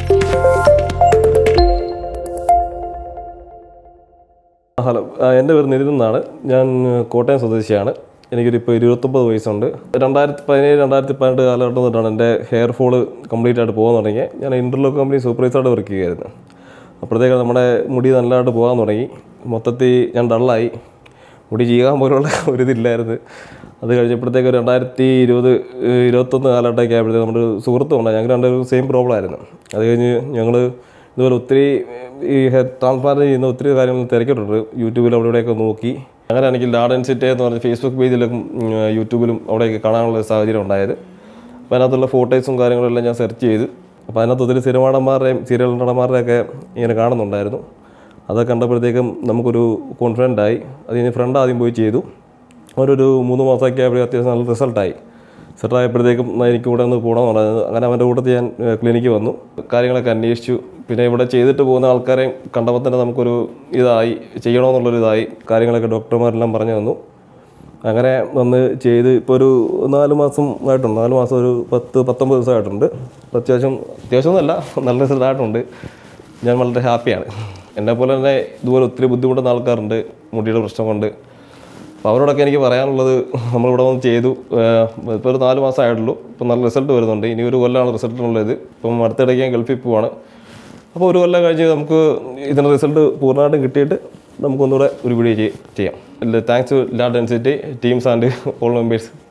hello ആ, എൻ്റെ പേര് നിതിൻ എന്നാണ് ഞാൻ ഏഹ്, കോട്ടയം സ്വദേശിയാണ് എനിക്കൊരു ഇപ്പോൾ ഇരുപത്തൊമ്പത് വയസ്സുണ്ട് രണ്ടായിരത്തി പതിനേഴ് രണ്ടായിരത്തി പതിനെട്ട് കാലഘട്ടം തൊട്ടാണ് എൻ്റെ ഹെയർ ഫോള് കംപ്ലീറ്റ് ആയിട്ട് പോകാൻ തുടങ്ങിയത് ഞാൻ ഇൻ്റർലോക്ക് കമ്പനി സൂപ്പർവൈസറായിട്ട് വർക്ക് ചെയ്യുമായിരുന്നു അപ്പോഴത്തേക്ക് നമ്മുടെ മുടി നല്ലതായിട്ട് പോകാൻ തുടങ്ങി മൊത്തത്തിൽ ഞാൻ ഡള്ളായി മുടി ചെയ്യാൻ പോലുള്ള ഒരു ഇതില്ലായിരുന്നു അത് കഴിഞ്ഞപ്പോഴത്തേക്ക് രണ്ടായിരത്തി ഇരുപത് ഏഹ്, ഇരുപത്തൊന്ന് കാലഘട്ടമൊക്കെ ആയപ്പോഴത്തേക്ക് നമ്മുടെ ഒരു സുഹൃത്തും ഉണ്ടായി ഞങ്ങൾക്ക് രണ്ടൊരു സെയിം പ്രോബ്ലം ആയിരുന്നു അത് കഴിഞ്ഞ് ഞങ്ങൾ ഇതുപോലെ ഒത്തിരി ഈ ഹെയർ ട്രാൻസ്പ്ലാന്റ് ചെയ്യുന്ന ഒത്തിരി കാര്യങ്ങൾ തിരക്കിയിട്ടുണ്ട് യൂട്യൂബിൽ അവിടെ ഇവിടെയൊക്കെ നോക്കി അങ്ങനെ എനിക്ക് ലാഡൻ സിറ്റി എന്ന് പറഞ്ഞ ഫേസ്ബുക്ക് പേജിലും ഉം, യൂട്യൂബിലും അവിടെയൊക്കെ കാണാനുള്ള സാഹചര്യം ഉണ്ടായത് അപ്പോൾ അതിനകത്തുള്ള ഫോട്ടോസും കാര്യങ്ങളെല്ലാം ഞാൻ സെർച്ച് ചെയ്ത് അപ്പോൾ അതിനകത്ത് ഒത്തിരി സിനിമ നടന്മാരുടെയും സീരിയൽ നടന്മാരുടെയൊക്കെ ഇങ്ങനെ കാണുന്നുണ്ടായിരുന്നു അതൊക്കെ കണ്ടപ്പോഴത്തേക്കും നമുക്കൊരു കോൺഫിഡൻ്റ് ആയി അത് കഴിഞ്ഞ് ഫ്രണ്ട് ആദ്യം പോയി ചെയ്തു അവരൊരു മൂന്ന് മാസമൊക്കെ ആയപ്പോഴേ അത്യാവശ്യം നല്ല റിസൾട്ടായി സെറ്റായപ്പോഴത്തേക്കും എനിക്ക് ഇവിടെ നിന്ന് പോകണമെന്ന് പറയുന്നത് അങ്ങനെ അവൻ്റെ കൂട്ടത്തിൽ ഞാൻ ക്ലിനിക്ക് വന്നു കാര്യങ്ങളൊക്കെ അന്വേഷിച്ചു പിന്നെ ഇവിടെ ചെയ്തിട്ട് പോകുന്ന ആൾക്കാരെ കണ്ടപ്പോൾ തന്നെ നമുക്കൊരു ഇതായി ചെയ്യണമെന്നുള്ളൊരു ഇതായി കാര്യങ്ങളൊക്കെ ഡോക്ടർമാരെല്ലാം പറഞ്ഞു തന്നു അങ്ങനെ വന്ന് ചെയ്ത് ഇപ്പോൾ ഒരു നാല് മാസം ആയിട്ടുണ്ട് നാല് മാസം ഒരു പത്ത് പത്തൊമ്പത് ദിവസമായിട്ടുണ്ട് അപ്പോൾ അത്യാവശ്യം അത്യാവശ്യമൊന്നുമല്ല നല്ല റിസൾട്ടായിട്ടുണ്ട് ഞാൻ വളരെ ഹാപ്പിയാണ് എന്നെ പോലെ തന്നെ ഇതുപോലെ ഒത്തിരി ബുദ്ധിമുട്ടുന്ന ആൾക്കാരുണ്ട് മുടിയുടെ പ്രശ്നം കൊണ്ട് അപ്പോൾ അവരോടൊക്കെ എനിക്ക് പറയാനുള്ളത് നമ്മളിവിടെ വന്ന് ചെയ്തു ഇപ്പോൾ ഒരു നാല് മാസം ആയിട്ടുള്ളൂ ഇപ്പം നല്ല റിസൾട്ട് വരുന്നുണ്ട് ഇനി ഒരു കൊല്ലമാണ് റിസൾട്ടിനുള്ളത് ഇപ്പം അടുത്തിടയ്ക്ക് ഞാൻ ഗൾഫിൽ പോവാണ് അപ്പോൾ ഒരു കൊല്ലം കഴിഞ്ഞ് നമുക്ക് ഇതിൻ്റെ റിസൾട്ട് പൂർണ്ണമായിട്ടും കിട്ടിയിട്ട് നമുക്കൊന്നുകൂടെ ഒരു വീഡിയോ ചെയ്- ചെയ്യാം താങ്ക്സ് ടു ലാ ഡെൻസിറ്റി ടീംസ് ആൻഡ് ഓൾ മെമ്പേഴ്സ്